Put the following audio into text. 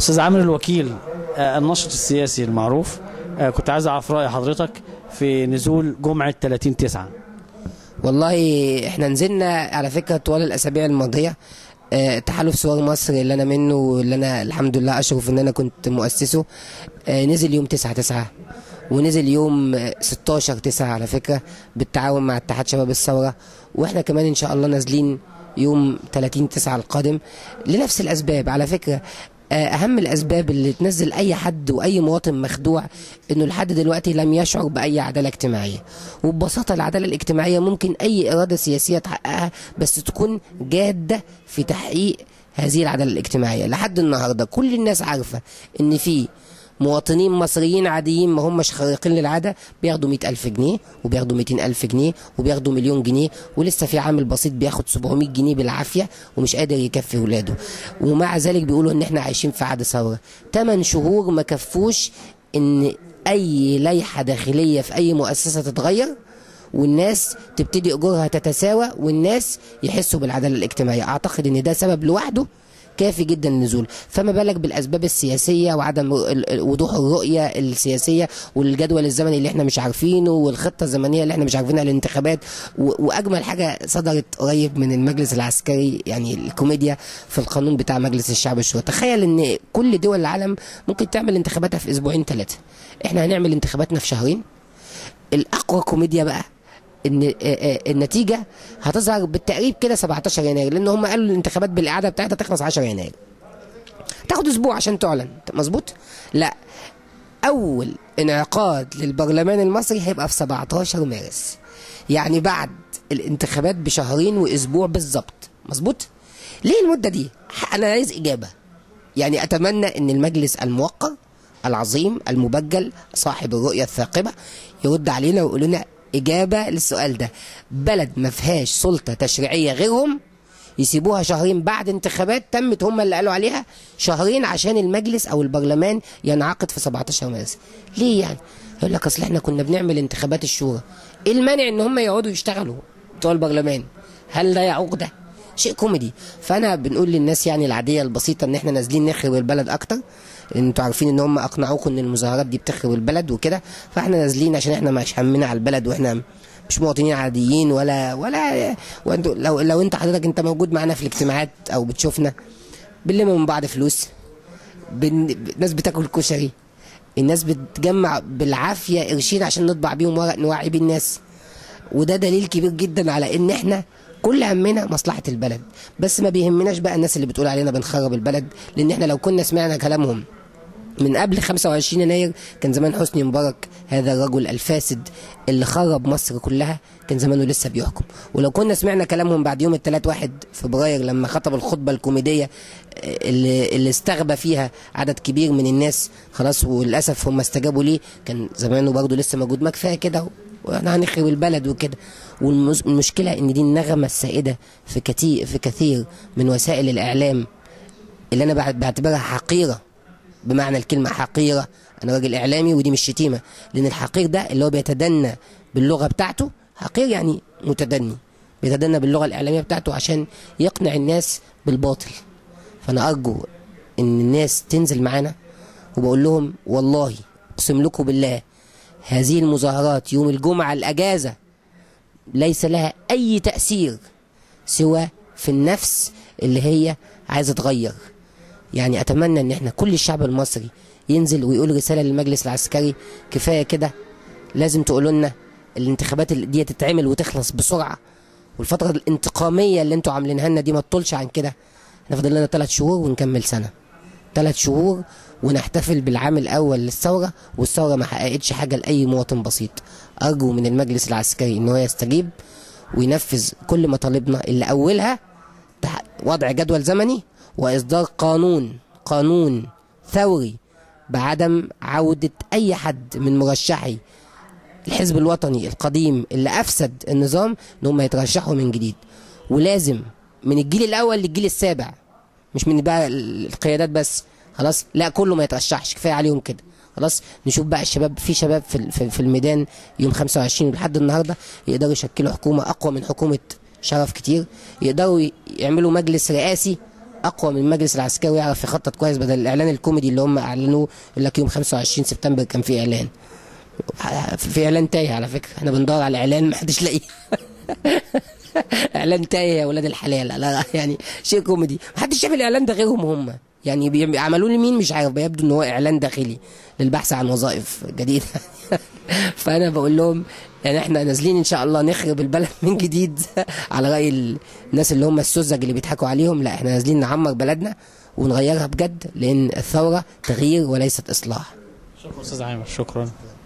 استاذ عامر الوكيل آه، الناشط السياسي المعروف آه، كنت عايز اعرف راي حضرتك في نزول جمعه 30 9 والله احنا نزلنا على فكره طوال الاسابيع الماضيه آه، تحالف سوار مصر اللي انا منه واللي انا الحمد لله اشرف ان انا كنت مؤسسه آه، نزل يوم 9 9 ونزل يوم آه، 16 9 على فكره بالتعاون مع اتحاد شباب الثوره واحنا كمان ان شاء الله نازلين يوم 30 9 القادم لنفس الاسباب على فكره آه، اهم الاسباب اللي تنزل اي حد واي مواطن مخدوع انه لحد دلوقتي لم يشعر باي عداله اجتماعيه وببساطه العداله الاجتماعيه ممكن اي اراده سياسيه تحققها بس تكون جاده في تحقيق هذه العداله الاجتماعيه لحد النهارده كل الناس عارفه ان في مواطنين مصريين عاديين ما همش خارقين للعادة بياخدوا مئة ألف جنيه وبياخدوا مئتين ألف جنيه وبياخدوا مليون جنيه ولسه في عامل بسيط بياخد 700 جنيه بالعافية ومش قادر يكفي ولاده ومع ذلك بيقولوا ان احنا عايشين في عهد ثورة 8 شهور ما كفوش ان اي لائحة داخلية في اي مؤسسة تتغير والناس تبتدي اجورها تتساوى والناس يحسوا بالعداله الاجتماعيه اعتقد ان ده سبب لوحده كافي جدا للنزول فما بالك بالاسباب السياسيه وعدم ال- ال- وضوح الرؤيه السياسيه والجدول الزمني اللي احنا مش عارفينه والخطه الزمنيه اللي احنا مش عارفينها للانتخابات و- واجمل حاجه صدرت قريب من المجلس العسكري يعني الكوميديا في القانون بتاع مجلس الشعب الشورى تخيل ان كل دول العالم ممكن تعمل انتخاباتها في اسبوعين ثلاثه احنا هنعمل انتخاباتنا في شهرين الاقوى كوميديا بقى ان آه، آه، النتيجه هتظهر بالتقريب كده 17 يناير لان هم قالوا الانتخابات بالاعاده بتاعتها تخلص 10 يناير تاخد اسبوع عشان تعلن مظبوط لا اول انعقاد للبرلمان المصري هيبقى في 17 مارس يعني بعد الانتخابات بشهرين واسبوع بالظبط مظبوط ليه المده دي انا عايز اجابه يعني اتمنى ان المجلس الموقر العظيم المبجل صاحب الرؤيه الثاقبه يرد علينا ويقول لنا اجابه للسؤال ده بلد ما فيهاش سلطه تشريعيه غيرهم يسيبوها شهرين بعد انتخابات تمت هم اللي قالوا عليها شهرين عشان المجلس او البرلمان ينعقد في 17 مارس ليه يعني يقول لك اصل احنا كنا بنعمل انتخابات الشورى ايه المانع ان هم يقعدوا يشتغلوا بتوع البرلمان هل ده يعوق ده شيء كوميدي فانا بنقول للناس يعني العاديه البسيطه ان احنا نازلين نخرب البلد اكتر انتوا عارفين ان هم اقنعوكم ان المظاهرات دي بتخرب البلد وكده فاحنا نازلين عشان احنا مش همنا على البلد واحنا مش مواطنين عاديين ولا ولا وانتوا لو لو انت حضرتك انت موجود معانا في الاجتماعات او بتشوفنا بنلم من بعض فلوس بن... الناس بتاكل كشري الناس بتجمع بالعافيه قرشين عشان نطبع بيهم ورق نوعي بيه الناس وده دليل كبير جدا على ان احنا كل همنا مصلحه البلد بس ما بيهمناش بقى الناس اللي بتقول علينا بنخرب البلد لان احنا لو كنا سمعنا كلامهم من قبل 25 يناير كان زمان حسني مبارك هذا الرجل الفاسد اللي خرب مصر كلها كان زمانه لسه بيحكم ولو كنا سمعنا كلامهم بعد يوم الثلاث واحد فبراير لما خطب الخطبة الكوميدية آه، اللي, اللي استغبى فيها عدد كبير من الناس خلاص وللأسف هم استجابوا ليه كان زمانه برضه لسه موجود ما كفاية كده واحنا هنخرب البلد وكده والمشكلة ان دي النغمة السائدة في كتير في كثير من وسائل الإعلام اللي أنا بعت- بعتبرها حقيرة بمعنى الكلمة حقيرة أنا راجل إعلامي ودي مش شتيمة لأن الحقير ده اللي هو بيتدنى باللغة بتاعته حقير يعني متدني بيتدنى باللغة الإعلامية بتاعته عشان يقنع الناس بالباطل فأنا أرجو إن الناس تنزل معانا وبقول لهم والله أقسم لكم بالله هذه المظاهرات يوم الجمعة الأجازة ليس لها أي تأثير سوى في النفس اللي هي عايزة تغير يعني اتمنى ان احنا كل الشعب المصري ينزل ويقول رساله للمجلس العسكري كفايه كده لازم تقولوا لنا الانتخابات اللي دي تتعمل وتخلص بسرعه والفتره الانتقاميه اللي انتوا عاملينها لنا دي ما تطولش عن كده احنا فاضل لنا ثلاث شهور ونكمل سنه ثلاث شهور ونحتفل بالعام الاول للثوره والثوره ما حققتش حاجه لاي مواطن بسيط ارجو من المجلس العسكري ان هو يستجيب وينفذ كل مطالبنا اللي اولها تح- وضع جدول زمني واصدار قانون قانون ثوري بعدم عودة أي حد من مرشحي الحزب الوطني القديم اللي أفسد النظام إن هم يترشحوا من جديد ولازم من الجيل الأول للجيل السابع مش من بقى ال- القيادات بس خلاص لا كله ما يترشحش كفايه عليهم كده خلاص نشوف بقى الشباب في شباب في ال- في في الميدان يوم 25 لحد النهارده يقدروا يشكلوا حكومه اقوى من حكومه شرف كتير يقدروا ي- يعملوا مجلس رئاسي اقوى من المجلس العسكري ويعرف يخطط كويس بدل الاعلان الكوميدي اللي هم اعلنوه يقول لك يوم 25 سبتمبر كان في اعلان في اعلان تايه على فكره احنا بندور على اعلان ما حدش لاقيه اعلان تايه يا ولاد الحلال لا يعني شيء كوميدي ما حدش شاف الاعلان ده غيرهم هم يعني بي- عملوه لمين مش عارف بيبدو ان هو اعلان داخلي للبحث عن وظائف جديده فانا بقول لهم يعني احنا نازلين ان شاء الله نخرب البلد من جديد على راي الناس اللي هم السذج اللي بيضحكوا عليهم لا احنا نازلين نعمر بلدنا ونغيرها بجد لان الثوره تغيير وليست اصلاح شكرا استاذ عامر شكرا